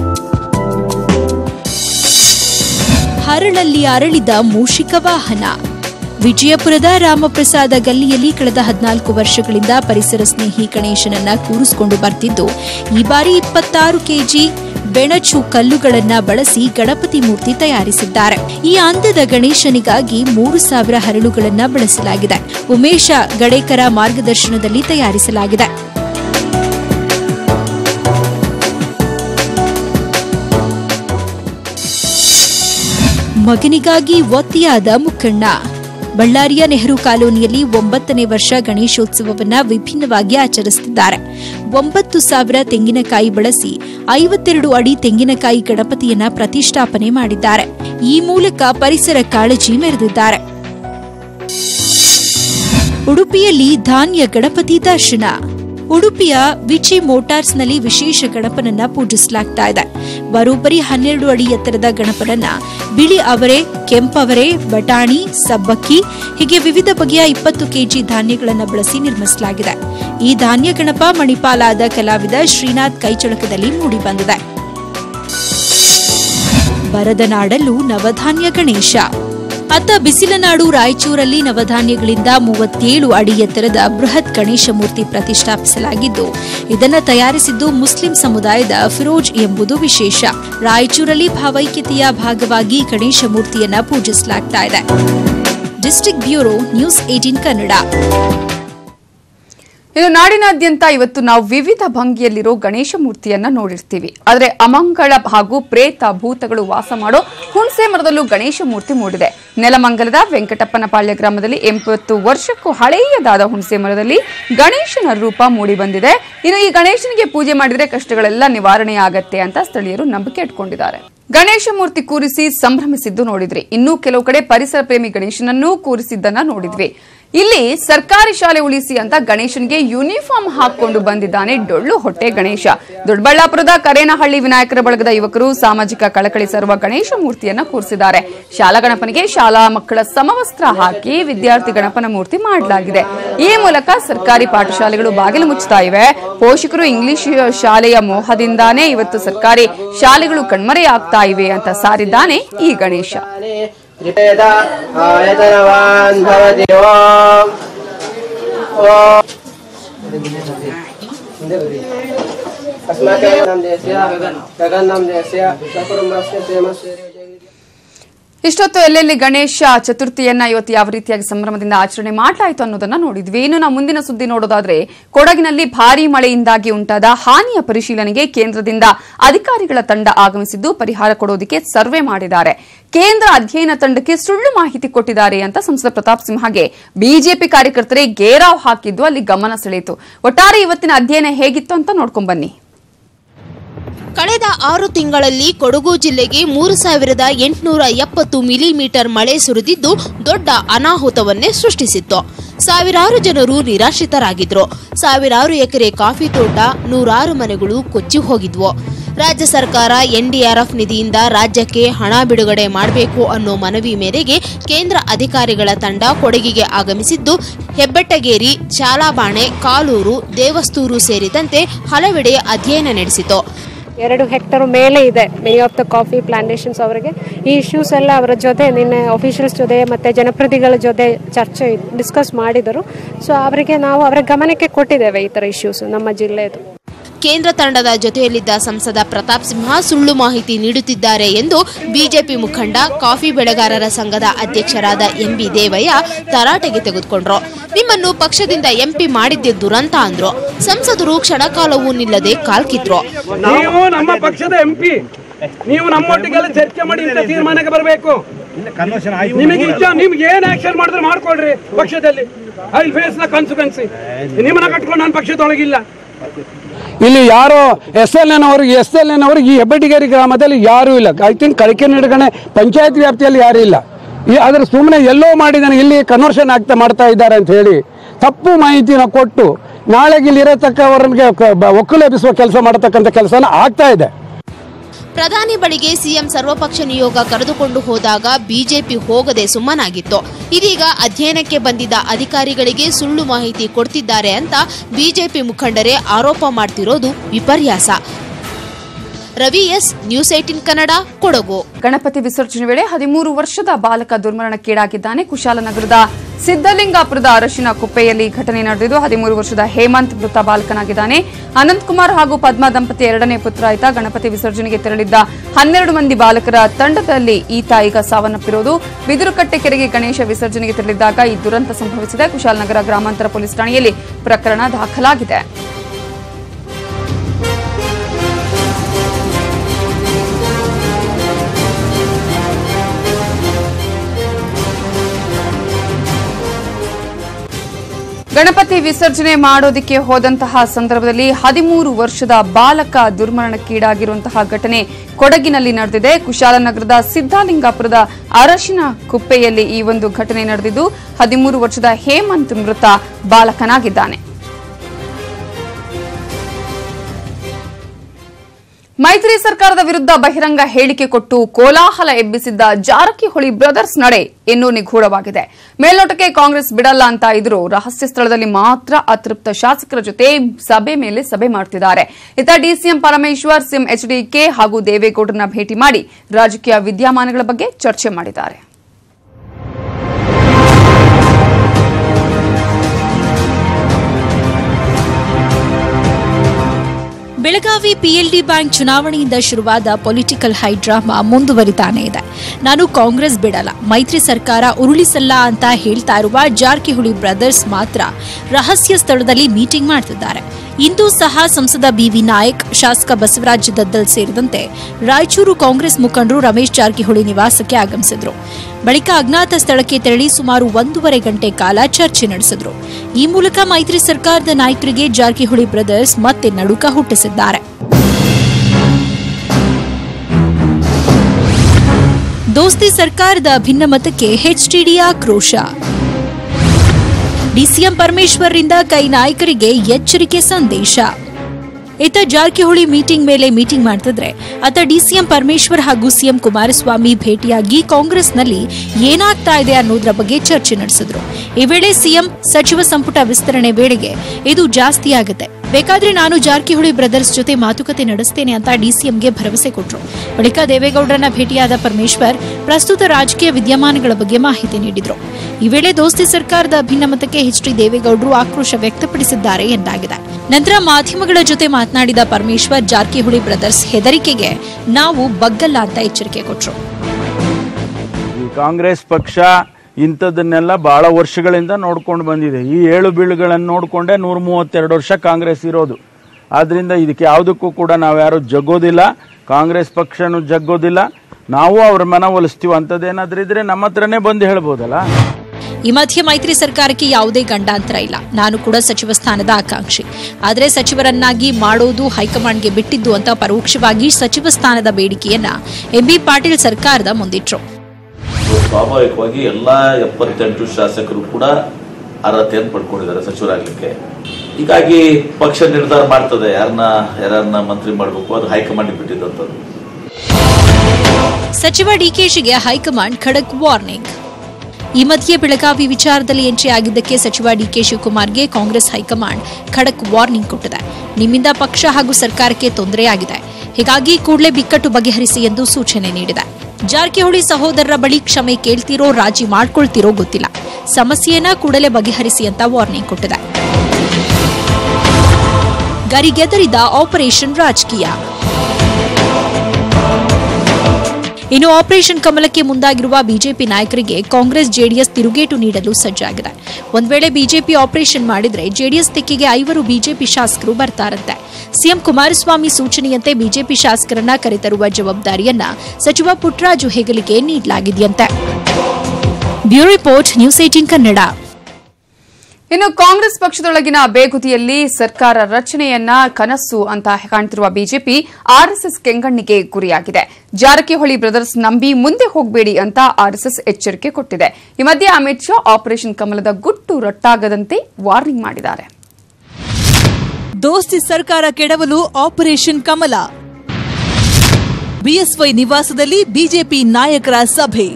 ಹರಳಲ್ಲಿ ಅರಳಿದ ಮೂಷಿಕ ವಾಹನ ವಿಜಯಪುರದ ರಾಮಪ್ರಸಾದ ಗಲ್ಲಿಯಲ್ಲಿ ಕಳೆದ ಹದಿನಾಲ್ಕು ವರ್ಷಗಳಿಂದ ಪರಿಸರ ಸ್ನೇಹಿ ಗಣೇಶನನ್ನ ಕೂರಿಸಿಕೊಂಡು ಬರ್ತಿದ್ದು ಈ ಬಾರಿ ಇಪ್ಪತ್ತಾರು ಕೆಜಿ ಬೆಣಚು ಕಲ್ಲುಗಳನ್ನ ಬಳಸಿ ಗಣಪತಿ ಮೂರ್ತಿ ತಯಾರಿಸಿದ್ದಾರೆ ಈ ಅಂದದ ಗಣೇಶನಿಗಾಗಿ ಮೂರು ಸಾವಿರ ಹರಳುಗಳನ್ನ ಬಳಸಲಾಗಿದೆ ಉಮೇಶ ಗಡೇಕರ ಮಾರ್ಗದರ್ಶನದಲ್ಲಿ ತಯಾರಿಸಲಾಗಿದೆ ಮಗನಿಗಾಗಿ ಒತ್ತಿಯಾದ ಮುಕ್ಕಣ್ಣ ಬಳ್ಳಾರಿಯ ನೆಹರು ಕಾಲೋನಿಯಲ್ಲಿ ಒಂಬತ್ತನೇ ವರ್ಷ ಗಣೇಶೋತ್ಸವವನ್ನ ವಿಭಿನ್ನವಾಗಿ ಆಚರಿಸುತ್ತಿದ್ದಾರೆ ಒಂಬತ್ತು ಸಾವಿರ ತೆಂಗಿನಕಾಯಿ ಬಳಸಿ ಐವತ್ತೆರಡು ಅಡಿ ತೆಂಗಿನಕಾಯಿ ಗಣಪತಿಯನ್ನ ಪ್ರತಿಷ್ಠಾಪನೆ ಮಾಡಿದ್ದಾರೆ ಈ ಮೂಲಕ ಪರಿಸರ ಕಾಳಜಿ ಮೆರೆದಿದ್ದಾರೆ ಉಡುಪಿಯಲ್ಲಿ ಧಾನ್ಯ ಗಣಪತಿ ದರ್ಶನ ಉಡುಪಿಯ ವಿಚಿ ಮೋಟಾರ್ಸ್ನಲ್ಲಿ ವಿಶೇಷ ಗಣಪನನ್ನ ಪೂಜಿಸಲಾಗ್ತಾ ಇದೆ ಬರೋಬ್ಬರಿ ಹನ್ನೆರಡು ಅಡಿ ಎತ್ತರದ ಗಣಪನನ್ನ ಬಿಳಿ ಅವರೆ ಕೆಂಪವರೆ ಬಟಾಣಿ ಸಬ್ಬಕ್ಕಿ ಹೀಗೆ ವಿವಿಧ ಬಗೆಯ ಇಪ್ಪತ್ತು ಕೆಜಿ ಧಾನ್ಯಗಳನ್ನು ಬಳಸಿ ನಿರ್ಮಿಸಲಾಗಿದೆ ಈ ಧಾನ್ಯ ಗಣಪ ಮಣಿಪಾಲಾದ ಕಲಾವಿದ ಶ್ರೀನಾಥ್ ಕೈಚಳಕದಲ್ಲಿ ಮೂಡಿಬಂದಿದೆ ಬರದ ನಾಡಲ್ಲೂ ನವಧಾನ್ಯ ಗಣೇಶ ಅತ್ತ ಬಿಸಿಲನಾಡು ರಾಯಚೂರಲ್ಲಿ ನವಧಾನ್ಯಗಳಿಂದ ಮೂವತ್ತೇಳು ಅಡಿ ಎತ್ತರದ ಬೃಹತ್ ಗಣೇಶ ಮೂರ್ತಿ ಪ್ರತಿಷ್ಠಾಪಿಸಲಾಗಿದ್ದು ಇದನ್ನು ತಯಾರಿಸಿದ್ದು ಮುಸ್ಲಿಂ ಸಮುದಾಯದ ಫಿರೋಜ್ ಎಂಬುದು ವಿಶೇಷ ರಾಯಚೂರಲ್ಲಿ ಭಾವೈಕ್ಯತೆಯ ಭಾಗವಾಗಿ ಗಣೇಶ ಮೂರ್ತಿಯನ್ನ ಪೂಜಿಸಲಾಗ್ತಾ ಇದೆ district bureau news eighteen Kannada ಇನ್ನು ನಾಡಿನಾದ್ಯಂತ ಇವತ್ತು ನಾವು ವಿವಿಧ ಭಂಗಿಯಲ್ಲಿರೋ ಗಣೇಶ ಮೂರ್ತಿಯನ್ನ ನೋಡಿರ್ತೀವಿ ಆದರೆ ಅಮಂಗಳ ಹಾಗೂ ಪ್ರೇತ ಭೂತಗಳು ವಾಸ ಮಾಡೋ ಹುಣಸೆ ಮರದಲ್ಲೂ ಗಣೇಶ ಮೂರ್ತಿ ಮೂಡಿದೆ ನೆಲಮಂಗಲದ ವೆಂಕಟಪ್ಪನಪಾಳ್ಯ ಗ್ರಾಮದಲ್ಲಿ ಎಂಬತ್ತು ವರ್ಷಕ್ಕೂ ಹಳೆಯದಾದ ಹುಣಸೆ ಮರದಲ್ಲಿ ಗಣೇಶನ ರೂಪ ಮೂಡಿ ಬಂದಿದೆ ಇನ್ನು ಈ ಗಣೇಶನಿಗೆ ಪೂಜೆ ಮಾಡಿದ್ರೆ ಕಷ್ಟಗಳೆಲ್ಲ ನಿವಾರಣೆ ಆಗತ್ತೆ ಅಂತ ಸ್ಥಳೀಯರು ನಂಬಿಕೆ ಇಟ್ಕೊಂಡಿದ್ದಾರೆ ಗಣೇಶ ಮೂರ್ತಿ ಕೂರಿಸಿ ಸಂಭ್ರಮಿಸಿದ್ದು ನೋಡಿದ್ರಿ ಇನ್ನು ಕೆಲವು ಕಡೆ ಪರಿಸರ ಪ್ರೇಮಿ ಗಣೇಶನನ್ನೂ ಕೂರಿಸಿದ್ದನ್ನ ನೋಡಿದ್ವಿ ಇಲ್ಲಿ ಸರ್ಕಾರಿ ಶಾಲೆ ಉಳಿಸಿ ಅಂತ ಗಣೇಶನ್ಗೆ ಯೂನಿಫಾರ್ಮ್ ಹಾಕೊಂಡು ಬಂದಿದ್ದಾನೆ ಡೊಳ್ಳು ಹೊಟ್ಟೆ ಗಣೇಶ ದೊಡ್ಡಬಳ್ಳಾಪುರದ ಕರೇನಹಳ್ಳಿ ವಿನಾಯಕರ ಬಳಗದ ಯುವಕರು ಸಾಮಾಜಿಕ ಕಳಕಳಿ ಸಾರುವ ಗಣೇಶ ಮೂರ್ತಿಯನ್ನ ಕೂರಿಸಿದ್ದಾರೆ ಶಾಲಾ ಗಣಪನಿಗೆ ಶಾಲಾ ಮಕ್ಕಳ ಸಮವಸ್ತ್ರ ಹಾಕಿ ವಿದ್ಯಾರ್ಥಿ ಗಣಪನ ಮೂರ್ತಿ ಮಾಡಲಾಗಿದೆ ಈ ಮೂಲಕ ಸರ್ಕಾರಿ ಪಾಠಶಾಲೆಗಳು ಬಾಗಿಲು ಮುಚ್ಚುತ್ತಾ ಇವೆ ಪೋಷಕರು ಇಂಗ್ಲಿಷ್ ಶಾಲೆಯ ಮೋಹದಿಂದಾನೇ ಇವತ್ತು ಸರ್ಕಾರಿ ಶಾಲೆಗಳು ಕಣ್ಮರೆಯಾಗ್ತಾ ಇವೆ ಅಂತ ಸಾರಿದ್ದಾನೆ ಈ ಗಣೇಶ ತ್ರಿಪೇದ ಆಯತನವಾನ್ ಭವತಿ ಓಂ ಓಂ अस्माकं देशस्य गगनं देशस्य सकुटुम्बस्य प्रेमस्य ಇಷ್ಟೊತ್ತು ಎಲ್ಲೆಲ್ಲಿ ಗಣೇಶ ಚತುರ್ಥಿಯನ್ನ ಇವತ್ತು ಯಾವ ರೀತಿಯಾಗಿ ಸಂಭ್ರಮದಿಂದ ಆಚರಣೆ ಮಾಡಲಾಯಿತು ಅನ್ನೋದನ್ನ ನೋಡಿದ್ವಿ ಇನ್ನು ನಾವು ಮುಂದಿನ ಸುದ್ದಿ ನೋಡೋದಾದ್ರೆ ಕೊಡಗಿನಲ್ಲಿ ಭಾರೀ ಮಳೆಯಿಂದಾಗಿ ಉಂಟಾದ ಹಾನಿಯ ಪರಿಶೀಲನೆಗೆ ಕೇಂದ್ರದಿಂದ ಅಧಿಕಾರಿಗಳ ತಂಡ ಆಗಮಿಸಿದ್ದು ಪರಿಹಾರ ಕೊಡೋದಕ್ಕೆ ಸರ್ವೆ ಮಾಡಿದ್ದಾರೆ ಕೇಂದ್ರ ಅಧ್ಯಯನ ತಂಡಕ್ಕೆ ಸುಳ್ಳು ಮಾಹಿತಿ ಕೊಟ್ಟಿದ್ದಾರೆ ಅಂತ ಸಂಸದ ಪ್ರತಾಪ್ ಸಿಂಹಗೆ ಬಿಜೆಪಿ ಕಾರ್ಯಕರ್ತರೇ ಗೇರಾವ್ ಹಾಕಿದ್ದು ಅಲ್ಲಿ ಗಮನ ಸೆಳೆಯಿತು ಒಟ್ಟಾರೆ ಇವತ್ತಿನ ಅಧ್ಯಯನ ಹೇಗಿತ್ತು ಅಂತ ನೋಡ್ಕೊಂಡ್ ಬನ್ನಿ ಕಳೆದ ಆರು ತಿಂಗಳಲ್ಲಿ ಕೊಡಗು ಜಿಲ್ಲೆಗೆ ಮೂರು ಸಾವಿರದ ಎಂಟುನೂರ ಎಪ್ಪತ್ತು ಮಿಲಿಮೀಟರ್ ಮಳೆ ಸುರಿದಿದ್ದು ದೊಡ್ಡ ಅನಾಹುತವನ್ನೇ ಸೃಷ್ಟಿಸಿತ್ತು ಸಾವಿರಾರು ಜನರು ನಿರಾಶ್ರಿತರಾಗಿದ್ರು ಸಾವಿರಾರು ಎಕರೆ ಕಾಫಿ ತೋಟ ನೂರಾರು ಮನೆಗಳು ಕೊಚ್ಚಿ ಹೋಗಿದ್ವು ರಾಜ್ಯ ಸರ್ಕಾರ ಎನ್ಡಿಆರ್ಎಫ್ ನಿಧಿಯಿಂದ ರಾಜ್ಯಕ್ಕೆ ಹಣ ಬಿಡುಗಡೆ ಮಾಡಬೇಕು ಅನ್ನೋ ಮನವಿ ಮೇರೆಗೆ ಕೇಂದ್ರ ಅಧಿಕಾರಿಗಳ ತಂಡ ಕೊಡಗಿಗೆ ಆಗಮಿಸಿದ್ದು ಹೆಬ್ಬೆಟ್ಟಗೇರಿ ಶಾಲಾಬಾಣೆ ಕಾಲೂರು ದೇವಸ್ತೂರು ಸೇರಿದಂತೆ ಹಲವೆಡೆ ಅಧ್ಯಯನ ನಡೆಸಿತು ಎರಡು ಹೆಕ್ಟರ್ ಮೇಲೆ ಇದೆ many of the coffee plantations ಅವರಿಗೆ ಈ ಇಶ್ಯೂಸ್ ಎಲ್ಲ ಅವರ ಜೊತೆ ನಿನ್ನೆ ಅಫಿಷಿಯಲ್ಸ್ ಜೊತೆ ಮತ್ತು ಜನಪ್ರತಿನಿಧಿಗಳ ಜೊತೆ ಚರ್ಚೆ ಡಿಸ್ಕಸ್ ಮಾಡಿದರು ಸೊ ಅವರಿಗೆ ನಾವು ಅವರ ಗಮನಕ್ಕೆ ಕೊಟ್ಟಿದ್ದೇವೆ ಈ ಥರ ಇಶ್ಯೂಸ್ ನಮ್ಮ ಜಿಲ್ಲೆಯದು ಕೇಂದ್ರ ತಂಡದ ಜೊತೆಯಲ್ಲಿದ್ದ ಸಂಸದ ಪ್ರತಾಪ್ ಸಿಂಹ ಸುಳ್ಳು ಮಾಹಿತಿ ನೀಡುತ್ತಿದ್ದಾರೆ ಎಂದು ಬಿಜೆಪಿ ಮುಖಂಡ ಕಾಫಿ ಬೆಳೆಗಾರರ ಸಂಘದ ಅಧ್ಯಕ್ಷರಾದ ಎಂಬಿ ದೇವಯ್ಯ ತರಾಟೆಗೆ ತೆಗೆದುಕೊಂಡ್ರು ನಿಮ್ಮನ್ನು ಪಕ್ಷದಿಂದ ಎಂಪಿ ಮಾಡಿದ್ದೆ ದುರಂತ ಅಂದ್ರು ಸಂಸದರು ಕ್ಷಣಕಾಲವೂ ನಿಲ್ಲದೆ ಕಾಲ್ಕಿದ್ರು ನೀವು ನಮ್ಮ ಪಕ್ಷದ ಎಂಪಿ ನೀವು ನಮ್ಮೊಟ್ಟಿಗೆಲ್ಲ ಚರ್ಚೆ ಮಾಡಿ ಇಂಥ ತೀರ್ಮಾನಕ್ಕೆ ಬರಬೇಕು ನಿಮಗೆ ಇಷ್ಟ ನಿಮ್ಗೆ ಏನ್ ಆಕ್ಷನ್ ಮಾಡಿದ್ರೆ ಮಾಡ್ಕೊಳ್ರಿ ಪಕ್ಷದಲ್ಲಿ ಐ ಫೇಸ್ ನ ಕಾನ್ಸಿಕ್ವೆನ್ಸಿ ನಿಮ್ಮನ್ನ ಕಟ್ಕೊಂಡು ನಾನು ಪಕ್ಷದೊಳಗಿಲ್ಲ ಇಲ್ಲಿ ಯಾರೋ ಎಸ್ ಎಲ್ ಎನ್ ಅವ್ರಿಗೆ ಎಸ್ ಎಲ್ ಎನ್ ಅವ್ರಿಗೆ ಈ ಹೆಬ್ಬಟ್ಟಿಗೇರಿ ಗ್ರಾಮದಲ್ಲಿ ಯಾರೂ ಇಲ್ಲ ಐ ಥಿಂಕ್ ಕಳಿಕೆ ನಿರ್ಗಣೆ ಪಂಚಾಯತ್ ವ್ಯಾಪ್ತಿಯಲ್ಲಿ ಯಾರೂ ಇಲ್ಲ ಈ ಆದ್ರೆ ಸುಮ್ಮನೆ ಎಲ್ಲೋ ಮಾಡಿದಾನೆ ಇಲ್ಲಿ ಕನ್ವರ್ಷನ್ ಆಗ್ತಾ ಮಾಡ್ತಾ ಇದ್ದಾರೆ ಅಂತ ಹೇಳಿ ತಪ್ಪು ಮಾಹಿತಿನ ಕೊಟ್ಟು ನಾಳೆಗೆ ಇಲ್ಲಿ ಇರತಕ್ಕವರಿಗೆ ಒಕ್ಕಲೆಬ್ಬಿಸುವ ಕೆಲಸ ಮಾಡತಕ್ಕಂಥ ಕೆಲಸನ ಆಗ್ತಾ ಇದೆ ಪ್ರಧಾನಿ ಬಳಿಗೆ ಸಿಎಂ ಸರ್ವಪಕ್ಷ ನಿಯೋಗ ಕರೆದುಕೊಂಡು ಹೋದಾಗ ಬಿಜೆಪಿ ಹೋಗದೆ ಸುಮ್ಮನಾಗಿತ್ತು ಇದೀಗ ಅಧ್ಯಯನಕ್ಕೆ ಬಂದಿದ್ದ ಅಧಿಕಾರಿಗಳಿಗೆ ಸುಳ್ಳು ಮಾಹಿತಿ ಕೊಡ್ತಿದ್ದಾರೆ ಅಂತ ಬಿಜೆಪಿ ಮುಖಂಡರೇ ಆರೋಪ ಮಾಡ್ತಿರೋದು ವಿಪರ್ಯಾಸ Ravi S news eighteen Kannada Kodagu Ganapati ವಿಸರ್ಜನೆ ವೇಳೆ ಹದಿಮೂರು ವರ್ಷದ ಬಾಲಕ ದುರ್ಮರಣಕ್ಕೀಡಾಗಿದ್ದಾನೆ ಕುಶಾಲನಗರದ ಸಿದ್ದಲಿಂಗಾಪುರದ ಅರಶಿನ ಕುಪ್ಪೆಯಲ್ಲಿ ಘಟನೆ ನಡೆದಿದ್ದು ಹದಿಮೂರು ವರ್ಷದ ಹೇಮಂತ್ ಮೃತ ಬಾಲಕನಾಗಿದ್ದಾನೆ ಅನಂತಕುಮಾರ್ ಹಾಗೂ ಪದ್ಮಾ ದಂಪತಿ ಎರಡನೇ ಪುತ್ರ ಆಯ್ತ ಗಣಪತಿ ವಿಸರ್ಜನೆಗೆ ತೆರಳಿದ್ದ ಹನ್ನೆರಡು ಮಂದಿ ಬಾಲಕರ ತಂಡದಲ್ಲಿ ಈತ ಈಗ ಸಾವನ್ನಪ್ಪಿರುವುದು ಬಿದಿರುಕಟ್ಟೆ ಕೆರೆಗೆ ಗಣೇಶ ವಿಸರ್ಜನೆಗೆ ತೆರಳಿದ್ದಾಗ ಈ ದುರಂತ ಸಂಭವಿಸಿದೆ ಕುಶಾಲನಗರ ಗ್ರಾಮಾಂತರ ಪೊಲೀಸ್ ಠಾಣೆಯಲ್ಲಿ ಪ್ರಕರಣ ದಾಖಲಾಗಿದೆ ಗಣಪತಿ ವಿಸರ್ಜನೆ ಮಾಡೋದಕ್ಕೆ ಹೋದಂತಹ ಸಂದರ್ಭದಲ್ಲಿ ಹದಿಮೂರು ವರ್ಷದ ಬಾಲಕ ದುರ್ಮರಣಕ್ಕೀಡಾಗಿರುವಂತಹ ಘಟನೆ ಕೊಡಗಿನಲ್ಲಿ ನಡೆದಿದೆ ಕುಶಾಲನಗರದ ಸಿದ್ದಾಲಿಂಗಾಪುರದ ಅರಶಿನ ಕುಪ್ಪೆಯಲ್ಲಿ ಈ ಒಂದು ಘಟನೆ ನಡೆದಿದ್ದು ಹದಿಮೂರು ವರ್ಷದ ಹೇಮಂತ್ ಮೃತ ಬಾಲಕನಾಗಿದ್ದಾನೆ ಮೈತ್ರಿ ಸರ್ಕಾರದ ವಿರುದ್ಧ ಬಹಿರಂಗ ಹೇಳಿಕೆ ಕೊಟ್ಟು ಕೋಲಾಹಲ ಎಬ್ಬಿಸಿದ್ದ ಜಾರಕಿಹೊಳಿ ಬ್ರದರ್ಸ್ ನಡೆ ಇನ್ನೂ ನಿಗೂಢವಾಗಿದೆ ಮೇಲ್ನೋಟಕ್ಕೆ ಕಾಂಗ್ರೆಸ್ ಬಿಡಲ್ಲ ಅಂತ ಇದ್ರು ರಹಸ್ಯ ಸ್ಥಳದಲ್ಲಿ ಮಾತ್ರ ಅತೃಪ್ತ ಶಾಸಕರ ಜೊತೆ ಸಭೆ ಮೇಲೆ ಸಭೆ ಮಾಡ್ತಿದ್ದಾರೆ ಇತ್ತ ಡಿಸಿಎಂ ಪರಮೇಶ್ವರ್ ಸಿಎಂ ಎಚ್ಡಿಕೆ ಹಾಗೂ ದೇವೇಗೌಡರನ್ನ ಭೇಟಿ ಮಾಡಿ ರಾಜಕೀಯ ವಿದ್ಯಮಾನಗಳ ಬಗ್ಗೆ ಚರ್ಚೆ ಮಾಡಿದ್ದಾರೆ ಬೆಳಗಾವಿ ಪಿಎಲ್ಡಿ ಬ್ಯಾಂಕ್ ಚುನಾವಣೆಯಿಂದ ಶುರುವಾದ ಪೊಲಿಟಿಕಲ್ ಹೈಡ್ರಾಮಾ ಮುಂದುವರಿತಾನೇ ಇದೆ ನಾನು ಕಾಂಗ್ರೆಸ್ ಬಿಡಲ್ಲ ಮೈತ್ರಿ ಸರ್ಕಾರ ಉರುಳಿಸಲ್ಲ ಅಂತ ಹೇಳ್ತಾ ಇರುವ ಜಾರಕಿಹೊಳಿ ಬ್ರದರ್ಸ್ ಮಾತ್ರ ರಹಸ್ಯ ಸ್ಥಳದಲ್ಲಿ ಮೀಟಿಂಗ್ ಮಾಡ್ತಿದ್ದಾರೆ ಇಂದು ಸಹ ಸಂಸದ ಬಿವಿ ನಾಯಕ್ ಶಾಸಕ ಬಸವರಾಜ ದದ್ದಲ್ ಸೇರಿದಂತೆ ರಾಯಚೂರು ಕಾಂಗ್ರೆಸ್ ಮುಖಂಡರು ರಮೇಶ್ ಜಾರಕಿಹೊಳಿ ನಿವಾಸಕ್ಕೆ ಆಗಮಿಸಿದ್ರು ಬಳಿಕ ಅಜ್ಞಾತ ಸ್ಥಳಕ್ಕೆ ತೆರಳಿ ಸುಮಾರು ಒಂದೂವರೆ ಗಂಟೆ ಕಾಲ ಚರ್ಚೆ ನಡೆಸಿದ್ರು ಈ ಮೂಲಕ ಮೈತ್ರಿ ಸರ್ಕಾರದ ನಾಯಕರಿಗೆ ಜಾರಕಿಹೊಳಿ ಬ್ರದರ್ಸ್ ಮತ್ತೆ ನಡುಕ ಹುಟ್ಟಿಸಿದ್ದಾರೆ ದೋಸ್ತಿ ಸರ್ಕಾರದ ಭಿನ್ನಮತಕ್ಕೆ ಎಚ್ಟಿಡಿ ಆಕ್ರೋಶ ಡಿಸಿಎಂ ಪರಮೇಶ್ವರ್ರಿಂದ ಕೈ ನಾಯಕರಿಗೆ ಎಚ್ಚರಿಕೆ ಸಂದೇಶ ಇತ್ತ ಜಾರಕಿಹೊಳಿ ಮೀಟಿಂಗ್ ಮೇಲೆ ಮೀಟಿಂಗ್ ಮಾಡ್ತಿದ್ರೆ ಅತ್ತ ಡಿಸಿಎಂ ಪರಮೇಶ್ವರ್ ಹಾಗೂ ಸಿಎಂ ಕುಮಾರಸ್ವಾಮಿ ಭೇಟಿಯಾಗಿ ಕಾಂಗ್ರೆಸ್ನಲ್ಲಿ ಏನಾಗ್ತಾ ಇದೆ ಅನ್ನೋದ್ರ ಬಗ್ಗೆ ಚರ್ಚೆ ನಡೆಸಿದ್ರು ಈ ವೇಳೆ ಸಿಎಂ ಸಚಿವ ಸಂಪುಟ ವಿಸ್ತರಣೆ ವೇಳೆಗೆ ಇದು ಜಾಸ್ತಿ ಆಗುತ್ತೆ ಬೇಕಾದ್ರೆ ನಾನು ಜಾರಕಿಹೊಳಿ ಬ್ರದರ್ಸ್ ಜೊತೆ ಮಾತುಕತೆ ನಡೆಸ್ತೇನೆ ಅಂತ ಡಿಸಿಎಂಗೆ ಭರವಸೆ ಕೊಟ್ರು ಬಳಿಕ ದೇವೇಗೌಡರನ್ನ ಭೇಟಿಯಾದ ಪರಮೇಶ್ವರ್ ಪ್ರಸ್ತುತ ರಾಜಕೀಯ ವಿದ್ಯಮಾನಗಳ ಬಗ್ಗೆ ಮಾಹಿತಿ ನೀಡಿದ್ರು ಈ ವೇಳೆ ದೋಸ್ತಿ ಸರ್ಕಾರದ ಭಿನ್ನಮತಕ್ಕೆ ಎಚ್ಡಿ ದೇವೇಗೌಡರು ಆಕ್ರೋಶ ವ್ಯಕ್ತಪಡಿಸಿದ್ದಾರೆ ಎಂದಾಗಿದೆ ನಂತರ ಮಾಧ್ಯಮಗಳ ಜೊತೆ ಮಾತನಾಡಿದ ಪರಮೇಶ್ವರ್ ಜಾರಕಿಹೊಳಿ ಬ್ರದರ್ಸ್ ಹೆದರಿಕೆಗೆ ನಾವು ಬಗ್ಗಲ್ಲ ಅಂತ ಎಚ್ಚರಿಕೆ ಕೊಟ್ರು ಈ ಕಾಂಗ್ರೆಸ್ ಪಕ್ಷ ಇಂಥದ್ದನ್ನೆಲ್ಲ ಬಹಳ ವರ್ಷಗಳಿಂದ ನೋಡ್ಕೊಂಡು ಬಂದಿದೆ ಈ ಏಳು ಬೀಳುಗಳನ್ನು ನೋಡಿಕೊಂಡೇ ನೂರ ಮೂವತ್ತೆರಡು ವರ್ಷ ಕಾಂಗ್ರೆಸ್ ಇರೋದು ಆದ್ರಿಂದ ಇದಕ್ಕೆ ಯಾವುದಕ್ಕೂ ಕೂಡ ನಾವು ಯಾರು ಜಗ್ಗೋದಿಲ್ಲ ಕಾಂಗ್ರೆಸ್ ಪಕ್ಷನೂ ಜಗ್ಗೋದಿಲ್ಲ ನಾವು ಅವ್ರ ಮನವೊಲಿಸ್ತೀವಿ ಅಂಥದ್ದೇನಾದ್ರೂ ಇದ್ರೆ ನಮ್ಮ ಹತ್ರನೇ ಬಂದು ಹೇಳ್ಬೋದಲ್ಲ ಈ ಮಧ್ಯೆ ಮೈತ್ರಿ ಸರ್ಕಾರಕ್ಕೆ ಯಾವುದೇ ಗಂಡಾಂತರ ಇಲ್ಲ ನಾನು ಕೂಡ ಸಚಿವ ಸ್ಥಾನದ ಆಕಾಂಕ್ಷಿ ಆದರೆ ಸಚಿವರನ್ನಾಗಿ ಮಾಡೋದು ಹೈಕಮಾಂಡ್ಗೆ ಬಿಟ್ಟಿದ್ದು ಅಂತ ಪರೋಕ್ಷವಾಗಿ ಸಚಿವ ಸ್ಥಾನದ ಬೇಡಿಕೆಯನ್ನ ಎಂಬಿ ಪಾಟೀಲ್ ಸರ್ಕಾರದ ಮುಂದಿಟ್ರು ಸ್ವಾಭಾವಿಕವಾಗಿ ಎಲ್ಲ ಎಪ್ಪತ್ತೆಂಟು ಶಾಸಕರು ಕೂಡ ಅರ್ಹತೆಯನ್ನು ಪಡ್ಕೊಂಡಿದ್ದಾರೆ ಸಚಿವರಾಗಲಿಕ್ಕೆ ಹೀಗಾಗಿ ಪಕ್ಷ ನಿರ್ಧಾರ ಮಾಡ್ತದೆ ಯಾರನ್ನ ಯಾರನ್ನ ಮಂತ್ರಿ ಮಾಡಬೇಕು ಅದು ಹೈಕಮಾಂಡ್ ಬಿಟ್ಟಿದ್ದಂಥದ್ದು ಸಚಿವ ಡಿಕೆಶಿಗೆ ಹೈಕಮಾಂಡ್ ಖಡಕ್ ವಾರ್ನಿಂಗ್ ಈ ಮಧ್ಯೆ ಬೆಳಗಾವಿ ವಿಚಾರದಲ್ಲಿ ಎಂಟ್ರಿ ಆಗಿದ್ದಕ್ಕೆ ಸಚಿವ ಡಿಕೆ ಶಿವಕುಮಾರ್ಗೆ ಕಾಂಗ್ರೆಸ್ ಹೈಕಮಾಂಡ್ ಖಡಕ್ ವಾರ್ನಿಂಗ್ ಕೊಟ್ಟಿದೆ ನಿಮ್ಮಿಂದ ಪಕ್ಷ ಹಾಗೂ ಸರ್ಕಾರಕ್ಕೆ ತೊಂದರೆಯಾಗಿದೆ ಹೀಗಾಗಿ ಕೂಡಲೇ ಬಿಕ್ಕಟ್ಟು ಬಗೆಹರಿಸಿ ಎಂದು ಸೂಚನೆ ನೀಡಿದೆ ಜಾರಕಿಹೊಳಿ ಸಹೋದರರ ಬಳಿ ಕ್ಷಮೆ ಕೇಳ್ತಿರೋ ರಾಜಿ ಮಾಡ್ಕೊಳ್ತಿರೋ ಗೊತ್ತಿಲ್ಲ ಸಮಸ್ಯೆಯನ್ನ ಕೂಡಲೇ ಬಗೆಹರಿಸಿ ಅಂತ ವಾರ್ನಿಂಗ್ ಕೊಟ್ಟಿದೆ ಗರಿಗೆದರಿದ ಆಪರೇಷನ್ ರಾಜಕೀಯ ಇನ್ನು ಆಪರೇಷನ್ ಕಮಲಕ್ಕೆ ಮುಂದಾಗಿರುವ ಬಿಜೆಪಿ ನಾಯಕರಿಗೆ ಕಾಂಗ್ರೆಸ್ ಜೆಡಿಎಸ್ ತಿರುಗೇಟು ನೀಡಲು ಸಜ್ಜಾಗಿದೆ ಒಂದ್ ವೇಳೆ ಬಿಜೆಪಿ ಆಪರೇಷನ್ ಮಾಡಿದ್ರೆ ಜೆಡಿಎಸ್ ತೆಕ್ಕಿಗೆ ಐವರು ಬಿಜೆಪಿ ಶಾಸಕರು ಬರ್ತಾರಂತೆ ಸಿಎಂ ಕುಮಾರಸ್ವಾಮಿ ಸೂಚನೆಯಂತೆ ಬಿಜೆಪಿ ಶಾಸಕರನ್ನ ಕರೆತರುವ ಜವಾಬ್ದಾರಿಯನ್ನ ಸಚಿವ ಪುಟ್ಟರಾಜು ಹೆಗಲಿಗೆ ನೀಡಲಾಗಿದೆಯಂತೆ bureau report news eighteen Kannada ಇನ್ನು ಕಾಂಗ್ರೆಸ್ ಪಕ್ಷದೊಳಗಿನ ಬೇಗುದಿಯಲ್ಲಿ ಸರ್ಕಾರ ರಚನೆಯನ್ನ ಕನಸು ಅಂತ ಕಾಣ್ತಿರುವ ಬಿಜೆಪಿ ಆರ್ಎಸ್ಎಸ್ ಕೆಂಗಣ್ಣಿಗೆ ಗುರಿಯಾಗಿದೆ ಜಾರಕಿಹೊಳಿ ಬ್ರದರ್ಸ್ ನಂಬಿ ಮುಂದೆ ಹೋಗಬೇಡಿ ಅಂತ ಆರ್ಎಸ್ಎಸ್ ಎಚ್ಚರಿಕೆ ಕೊಟ್ಟಿದೆ ಈ ಮಧ್ಯೆ ಅಮಿತ್ ಶಾ ಆಪರೇಷನ್ ಕಮಲದ ಗುಟ್ಟು ರಟ್ಟಾಗದಂತೆ ವಾರ್ನಿಂಗ್ ಮಾಡಿದ್ದಾರೆ ದೋಸ್ತಿ ಸರ್ಕಾರ ಕೆಡವಲು ಆಪರೇಷನ್ ಕಮಲ ಬಿಎಸ್ವೈ ನಿವಾಸದಲ್ಲಿ ಬಿಜೆಪಿ ನಾಯಕರ ಸಭೆ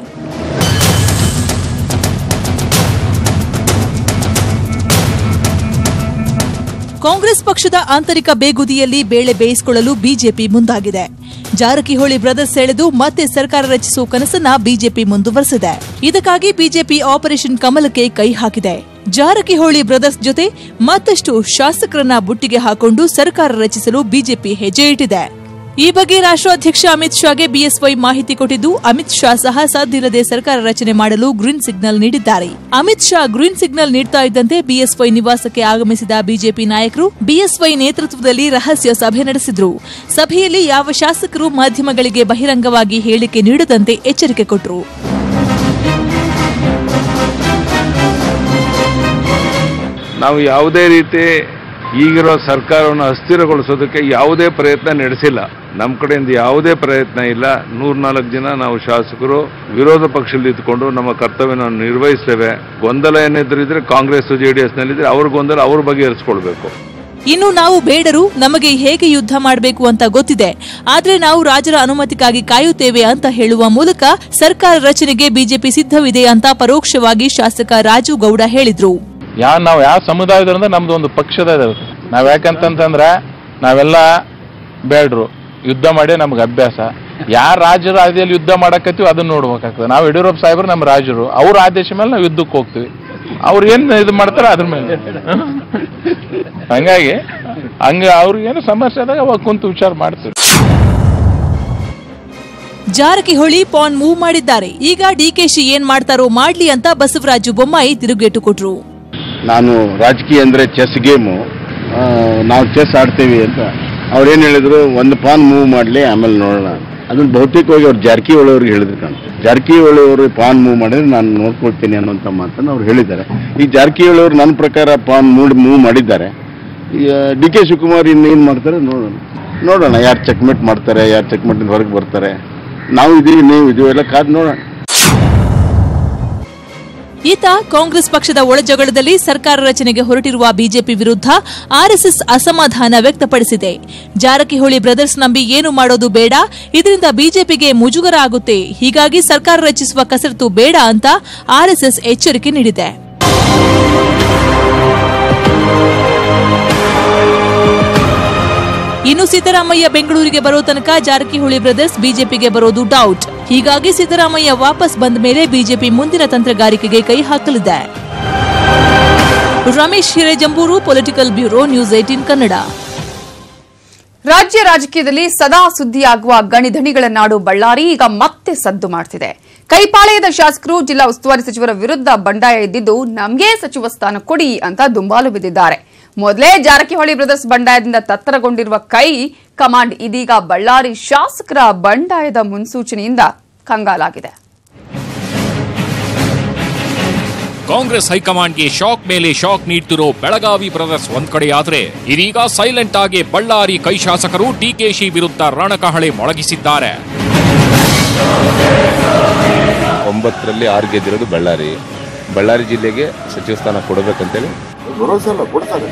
ಕಾಂಗ್ರೆಸ್ ಪಕ್ಷದ ಆಂತರಿಕ ಬೇಗುದಿಯಲ್ಲಿ ಬೇಳೆ ಬೇಯಿಸಿಕೊಳ್ಳಲು ಬಿಜೆಪಿ ಮುಂದಾಗಿದೆ ಜಾರಕಿಹೊಳಿ ಬ್ರದರ್ಸ್ ಎಳೆದು ಮತ್ತೆ ಸರ್ಕಾರ ರಚಿಸುವ ಕನಸನ್ನ ಬಿಜೆಪಿ ಮುಂದುವರೆಸಿದೆ ಇದಕ್ಕಾಗಿ ಬಿಜೆಪಿ ಆಪರೇಷನ್ ಕಮಲಕ್ಕೆ ಕೈ ಹಾಕಿದೆ ಜಾರಕಿಹೊಳಿ ಬ್ರದರ್ಸ್ ಜೊತೆ ಮತ್ತಷ್ಟು ಶಾಸಕರನ್ನ ಬುಟ್ಟಿಗೆ ಹಾಕೊಂಡು ಸರ್ಕಾರ ರಚಿಸಲು ಬಿಜೆಪಿ ಹೆಜ್ಜೆ ಇಟ್ಟಿದೆ ಈ ಬಗ್ಗೆ ರಾಷ್ಟ್ರಾಧ್ಯಕ್ಷ ಅಮಿತ್ ಶಾಗೆ ಬಿಎಸ್ವೈ ಮಾಹಿತಿ ಕೊಟ್ಟಿದ್ದು ಅಮಿತ್ ಶಾ ಸಹ ಸಾಧ್ಯವಿಲ್ಲದೆ ಸರ್ಕಾರ ರಚನೆ ಮಾಡಲು ಗ್ರೀನ್ ಸಿಗ್ನಲ್ ನೀಡಿದ್ದಾರೆ ಅಮಿತ್ ಶಾ ಗ್ರೀನ್ ಸಿಗ್ನಲ್ ನೀಡ್ತಾ ಇದ್ದಂತೆ ಬಿಎಸ್ವೈ ನಿವಾಸಕ್ಕೆ ಆಗಮಿಸಿದ ಬಿಜೆಪಿ ನಾಯಕರು ಬಿಎಸ್ವೈ ನೇತೃತ್ವದಲ್ಲಿ ರಹಸ್ಯ ಸಭೆ ನಡೆಸಿದ್ರು ಸಭೆಯಲ್ಲಿ ಯಾವ ಶಾಸಕರು ಮಾಧ್ಯಮಗಳಿಗೆ ಬಹಿರಂಗವಾಗಿ ಹೇಳಿಕೆ ನೀಡದಂತೆ ಎಚ್ಚರಿಕೆ ಕೊಟ್ಟರು ನಾವು ಯಾವುದೇ ರೀತಿ ಈಗಿರೋ ಸರ್ಕಾರವನ್ನು ಅಸ್ಥಿರಗೊಳಿಸೋದಕ್ಕೆ ಯಾವುದೇ ಪ್ರಯತ್ನ ನಡೆಸಿಲ್ಲ ನಮ್ಮ ಕಡೆಯಿಂದ ಯಾವುದೇ ಪ್ರಯತ್ನ ಇಲ್ಲ ನೂರ್ನಾಲ್ಕು ಜನ ನಾವು ಶಾಸಕರು ವಿರೋಧ ಪಕ್ಷದಲ್ಲಿ ಇದ್ಕೊಂಡು ನಮ್ಮ ಕರ್ತವ್ಯನ ನಿರ್ವಹಿಸ್ತೇವೆ ಗೊಂದಲ ಏನಿದ್ರಿದ್ರೆ ಕಾಂಗ್ರೆಸ್ ಜೆ ಡಿ ಎಸ್ನಲ್ಲಿದ್ರೆ ಅವ್ರ ಗೊಂದಲ ಅವ್ರ ಬಗೆಹರಿಸ್ಕೊಳ್ಬೇಕು ಇನ್ನು ನಾವು ಬೇಡರು ನಮಗೆ ಹೇಗೆ ಯುದ್ಧ ಮಾಡಬೇಕು ಅಂತ ಗೊತ್ತಿದೆ ಆದ್ರೆ ನಾವು ರಾಜರ ಅನುಮತಿಗಾಗಿ ಕಾಯುತ್ತೇವೆ ಅಂತ ಹೇಳುವ ಮೂಲಕ ಸರ್ಕಾರ ರಚನೆಗೆ ಬಿಜೆಪಿ ಸಿದ್ಧವಿದೆ ಅಂತ ಪರೋಕ್ಷವಾಗಿ ಶಾಸಕ ರಾಜು ಗೌಡ ಹೇಳಿದ್ರು ಯಾವ ನಾವು ಯಾವ ಸಮುದಾಯದಿಂದ ನಮ್ದು ಒಂದು ಪಕ್ಷದ ಇರುತ್ತೆ ನಾವ್ ಯಾಕಂತಂದ್ರೆ ನಾವೆಲ್ಲ ಬೇಡ್ರು ಯುದ್ಧ ಮಾಡಿ ನಮ್ಗೆ ಅಭ್ಯಾಸ ಯಾರ ರಾಜ್ಯದ ಆದಿಯಲ್ಲಿ ಯುದ್ಧ ಮಾಡಕತ್ತೀವಿ ಅದನ್ನ ನೋಡ್ಬೇಕಾಗ್ತದೆ ನಾವು ಯಡಿಯೂರಪ್ಪ ಸಾಹೇಬ್ರು ನಮ್ಮ ರಾಜರು ಅವ್ರ ಆದೇಶ ಮೇಲೆ ನಾವು ಯುದ್ಧಕ್ಕೆ ಹೋಗ್ತೀವಿ ಅವ್ರು ಏನ್ ಇದು ಮಾಡ್ತಾರ ಅದ್ರ ಮೇಲೆ ಹಂಗಾಗಿ ಹಂಗ ಅವ್ರಿಗೇನು ಸಮಸ್ಯೆ ಆದಾಗ ಅವಾಗ ಕುಂತು ವಿಚಾರ ಮಾಡ್ತೀವಿ ಜಾರಕಿಹೊಳಿ ಪಾನ್ ಮೂವ್ ಮಾಡಿದ್ದಾರೆ ಈಗ ಡಿಕೆಶಿ ಏನ್ ಮಾಡ್ತಾರೋ ಮಾಡ್ಲಿ ಅಂತ ಬಸವರಾಜು ಬೊಮ್ಮಾಯಿ ತಿರುಗೇಟು ಕೊಟ್ರು ನಾನು ರಾಜಕೀಯ ಅಂದರೆ ಚೆಸ್ ಗೇಮು ನಾವು ಚೆಸ್ ಆಡ್ತೇವೆ ಅಂತ ಅವ್ರೇನು ಹೇಳಿದ್ರು ಒಂದು ಪಾನ್ ಮೂವ್ ಮಾಡಲಿ ಆಮೇಲೆ ನೋಡೋಣ ಅದನ್ನ ಬಹುತೇಕವಾಗಿ ಅವ್ರು ಜಾರಕಿಹೊಳಿ ಅವ್ರಿಗೆ ಹೇಳಿದ್ರು ನಾನು ಜಾರಕಿಹೊಳಿ ಅವರು ಪಾನ್ ಮೂವ್ ಮಾಡಿದ್ರೆ ನಾನು ನೋಡ್ಕೊಳ್ತೀನಿ ಅನ್ನೋಂಥ ಮಾತನ್ನು ಅವ್ರು ಹೇಳಿದ್ದಾರೆ ಈ ಜಾರಕಿಹೊಳಿ ಅವರು ನನ್ನ ಪ್ರಕಾರ ಪಾನ್ ಮೂಡ್ ಮೂವ್ ಮಾಡಿದ್ದಾರೆ ಡಿ ಕೆ ಶಿವಕುಮಾರ್ ಇನ್ನೇನು ಮಾಡ್ತಾರೆ ನೋಡೋಣ ನೋಡೋಣ ಯಾರು ಚೆಕ್ಮೇಟ್ ಮಾಡ್ತಾರೆ ಯಾರು ಚೆಕ್ಮೇಟ್ ಹೊರಗೆ ಬರ್ತಾರೆ ನಾವು ಇದೀವಿ ನೀವು ಇದೀವಿ ಎಲ್ಲ ಕಾದು ನೋಡೋಣ ಈತ ಕಾಂಗ್ರೆಸ್ ಪಕ್ಷದ ಒಳಜಗಳದಲ್ಲಿ ಸರ್ಕಾರ ರಚನೆಗೆ ಹೊರಟಿರುವ ಬಿಜೆಪಿ ವಿರುದ್ಧ ಆರ್ಎಸ್ಎಸ್ ಅಸಮಾಧಾನ ವ್ಯಕ್ತಪಡಿಸಿದೆ ಜಾರಕಿಹೊಳಿ ಬ್ರದರ್ಸ್ ನಂಬಿ ಏನು ಮಾಡೋದು ಬೇಡ ಇದರಿಂದ ಬಿಜೆಪಿಗೆ ಮುಜುಗರ ಆಗುತ್ತೆ ಹೀಗಾಗಿ ಸರ್ಕಾರ ರಚಿಸುವ ಕಸರತ್ತು ಬೇಡ ಅಂತ ಆರ್ಎಸ್ಎಸ್ ಎಚ್ಚರಿಕೆ ನೀಡಿದೆ ಇನ್ನು ಸಿದ್ದರಾಮಯ್ಯ ಬೆಂಗಳೂರಿಗೆ ಬರೋ ತನಕ ಜಾರಕಿಹೊಳಿ ಬ್ರದರ್ಸ್ ಬಿಜೆಪಿಗೆ ಬರೋದು ಡೌಟ್ ಹೀಗಾಗಿ ಸಿದ್ದರಾಮಯ್ಯ ವಾಪಸ್ ಬಂದ ಮೇಲೆ ಬಿಜೆಪಿ ಮುಂದಿನ ತಂತ್ರಗಾರಿಕೆಗೆ ಕೈ ಹಾಕಲಿದೆ Ramesh Hirejamburu political bureau news eighteen Kannada ರಾಜ್ಯ ರಾಜಕೀಯದಲ್ಲಿ ಸದಾ ಸುದ್ದಿಯಾಗುವ ಗಣಿಧಣಿಗಳ ನಾಡು ಬಳ್ಳಾರಿ ಈಗ ಮತ್ತೆ ಸದ್ದು ಮಾಡ್ತಿದೆ ಕೈಪಾಳೆಯದ ಶಾಸಕರು ಜಿಲ್ಲಾ ಉಸ್ತುವಾರಿ ಸಚಿವರ ವಿರುದ್ಧ ಬಂಡಾಯ ಎದ್ದಿದ್ದು ನಮ್ಗೆ ಸಚಿವ ಸ್ಥಾನ ಕೊಡಿ ಅಂತ ದುಂಬಾಲು ಬಿದ್ದಿದ್ದಾರೆ ಮೊದಲೇ ಜಾರಕಿಹೊಳಿ ಬ್ರದರ್ಸ್ ಬಂಡಾಯದಿಂದ ತತ್ತರಗೊಂಡಿರುವ ಕೈ ಕಮಾಂಡ್ ಇದೀಗ ಬಳ್ಳಾರಿ ಶಾಸಕರ ಬಂಡಾಯದ ಮುನ್ಸೂಚನೆಯಿಂದ ಕಂಗಾಲಾಗಿದೆ ಕಾಂಗ್ರೆಸ್ ಹೈಕಮಾಂಡ್ಗೆ ಶಾಕ್ ಮೇಲೆ ಶಾಕ್ ನೀಡ್ತಿರೋ ಬೆಳಗಾವಿ ಬ್ರದರ್ಸ್ ಒಂದ್ ಕಡೆಯಾದ್ರೆ ಇದೀಗ ಸೈಲೆಂಟ್ ಆಗಿ ಬಳ್ಳಾರಿ ಕೈ ಶಾಸಕರು ಡಿಕೆಶಿ ವಿರುದ್ಧ ರಣಕಹಳೆ ಮೊಳಗಿಸಿದ್ದಾರೆ ಒಂಬತ್ತರಲ್ಲಿ ಆರು ಗೆದ್ದಿರೋದು ಬಳ್ಳಾರಿ ಬಳ್ಳಾರಿ ಜಿಲ್ಲೆಗೆ ಸಚಿವ ಸ್ಥಾನ ಕೊಡಬೇಕಂತೇಳಿ ಭರವಸೆ ಅಲ್ಲ ಕೊಡ್ತಾರೆ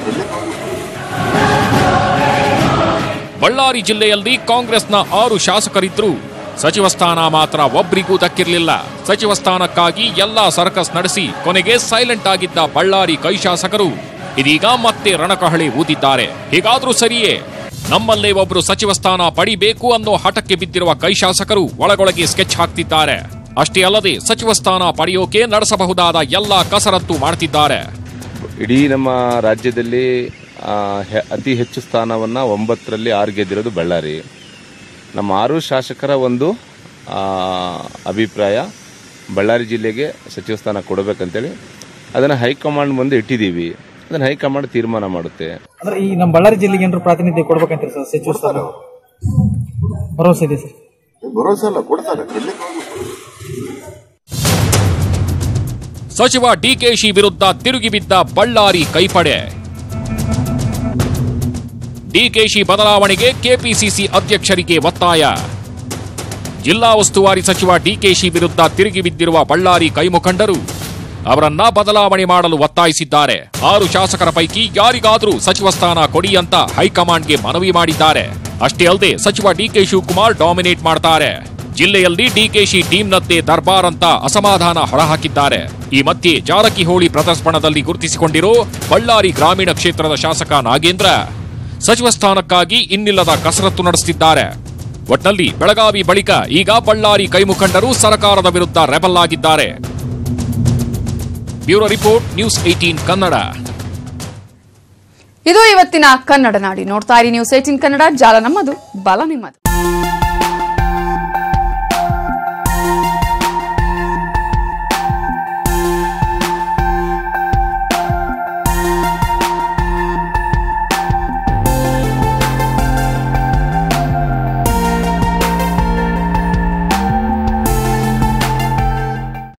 ಬಳ್ಳಾರಿ ಜಿಲ್ಲೆಯಲ್ಲಿ ಕಾಂಗ್ರೆಸ್ನ ಆರು ಶಾಸಕರಿದ್ರು ಸಚಿವ ಸ್ಥಾನ ಮಾತ್ರ ಒಬ್ರಿಗೂ ದಕ್ಕಿರಲಿಲ್ಲ ಸಚಿವ ಸ್ಥಾನಕ್ಕಾಗಿ ಎಲ್ಲಾ ಸರ್ಕಸ್ ನಡೆಸಿ ಕೊನೆಗೆ ಸೈಲೆಂಟ್ ಆಗಿದ್ದ ಬಳ್ಳಾರಿ ಕೈ ಶಾಸಕರು ಇದೀಗ ಮತ್ತೆ ರಣಕಹಳೆ ಊದಿದ್ದಾರೆ ಹೀಗಾದ್ರೂ ಸರಿಯೇ ನಮ್ಮಲ್ಲೇ ಒಬ್ರು ಸಚಿವ ಸ್ಥಾನ ಪಡಿಬೇಕು ಅನ್ನೋ ಹಠಕ್ಕೆ ಬಿದ್ದಿರುವ ಕೈ ಶಾಸಕರು ಒಳಗೊಳಗೆ ಸ್ಕೆಚ್ ಹಾಕ್ತಿದ್ದಾರೆ ಅಷ್ಟೇ ಅಲ್ಲದೆ ಸಚಿವ ಸ್ಥಾನ ಪಡೆಯೋಕೆ ನಡೆಸಬಹುದಾದ ಎಲ್ಲಾ ಕಸರತ್ತು ಮಾಡ್ತಿದ್ದಾರೆ ಇಡೀ ನಮ್ಮ ರಾಜ್ಯದಲ್ಲಿ ಆ, ಹೆ- ಅತಿ ಹೆಚ್ಚು ಸ್ಥಾನವನ್ನು ಒಂಬತ್ತರಲ್ಲಿ ಆರು ಗೆದ್ದಿರೋದು ಬಳ್ಳಾರಿ ನಮ್ಮ ಆರು ಶಾಸಕರ ಒಂದು ಆ, ಅಭಿಪ್ರಾಯ ಬಳ್ಳಾರಿ ಜಿಲ್ಲೆಗೆ ಸಚಿವ ಸ್ಥಾನ ಕೊಡಬೇಕಂತೇಳಿ ಅದನ್ನು ಹೈಕಮಾಂಡ್ ಮುಂದೆ ಇಟ್ಟಿದ್ದೀವಿ ಅದನ್ನು ಹೈಕಮಾಂಡ್ ತೀರ್ಮಾನ ಮಾಡುತ್ತೆ ಅಂದ್ರೆ ಈ ನಮ್ಮ ಬಳ್ಳಾರಿ ಜಿಲ್ಲೆಗೆ ಏನಾದ್ರು ಪ್ರಾತಿನಿಧ್ಯ ಕೊಡ್ಬೇಕಂತೀರಿ ಸರ್ ಸಚಿವ ಸ್ಥಾನ ಭರವಸೆ ಇದೆ ಸರ್ ಭರವಸೆ ಅಲ್ಲ ಕೊಡ್ತಾರೆ ಸಚಿವ ಡಿಕೆಶಿ ವಿರುದ್ಧ ತಿರುಗಿ ಬಿದ್ದ ಬಳ್ಳಾರಿ ಕೈಪಡೆ ಡಿಕೆಶಿ ಬದಲಾವಣೆಗೆ ಕೆಪಿಸಿಸಿ ಅಧ್ಯಕ್ಷರಿಗೆ ಒತ್ತಾಯ ಜಿಲ್ಲಾ ಉಸ್ತುವಾರಿ ಸಚಿವ ಡಿಕೆಶಿ ವಿರುದ್ಧ ತಿರುಗಿ ಬಿದ್ದಿರುವ ಬಳ್ಳಾರಿ ಕೈಮುಖಂಡರು ಅವರನ್ನ ಬದಲಾವಣೆ ಮಾಡಲು ಒತ್ತಾಯಿಸಿದ್ದಾರೆ ಆರು ಶಾಸಕರ ಪೈಕಿ ಯಾರಿಗಾದರೂ ಸಚಿವ ಸ್ಥಾನ ಕೊಡಿ ಅಂತ ಹೈಕಮಾಂಡ್ಗೆ ಮನವಿ ಮಾಡಿದ್ದಾರೆ ಅಷ್ಟೇ ಅಲ್ಲದೆ ಸಚಿವ ಡಿಕೆ ಶಿವಕುಮಾರ್ ಡಾಮಿನೇಟ್ ಮಾಡ್ತಾರೆ ಜಿಲ್ಲೆಯಲ್ಲಿ ಡಿಕೆಶಿ ಟೀಮ್ನದ್ದೇ ದರ್ಬಾರ್ ಅಂತ ಅಸಮಾಧಾನ ಹೊರಹಾಕಿದ್ದಾರೆ ಈ ಮಧ್ಯೆ ಜಾರಕಿಹೊಳಿ ಪ್ರದರ್ಶನದಲ್ಲಿ ಗುರುತಿಸಿಕೊಂಡಿರೋ ಬಳ್ಳಾರಿ ಗ್ರಾಮೀಣ ಕ್ಷೇತ್ರದ ಶಾಸಕ ನಾಗೇಂದ್ರ ಸಚಿವ ಸ್ಥಾನಕ್ಕಾಗಿ ಇನ್ನಿಲ್ಲದ ಕಸರತ್ತು ನಡೆಸುತ್ತಿದ್ದಾರೆ ಒಟ್ನಲ್ಲಿ ಬೆಳಗಾವಿ ಬಳಿಕ ಈಗ ಬಳ್ಳಾರಿ ಕೈಮುಖಂಡರು ಸರ್ಕಾರದ ವಿರುದ್ಧ ರೆಬಲ್ ಆಗಿದ್ದಾರೆ bureau report news eighteen Kannada ಇದು ಇವತ್ತಿನ ಕನ್ನಡ ನಾಡಿ ನೋಡ್ತಾ ಇರಿ ನ್ಯೂಸ್ ಏಟಿನ್ ಕನ್ನಡ ಜಾಲ ನಮ್ಮದು ಬಲ ನಿಮ್ಮದು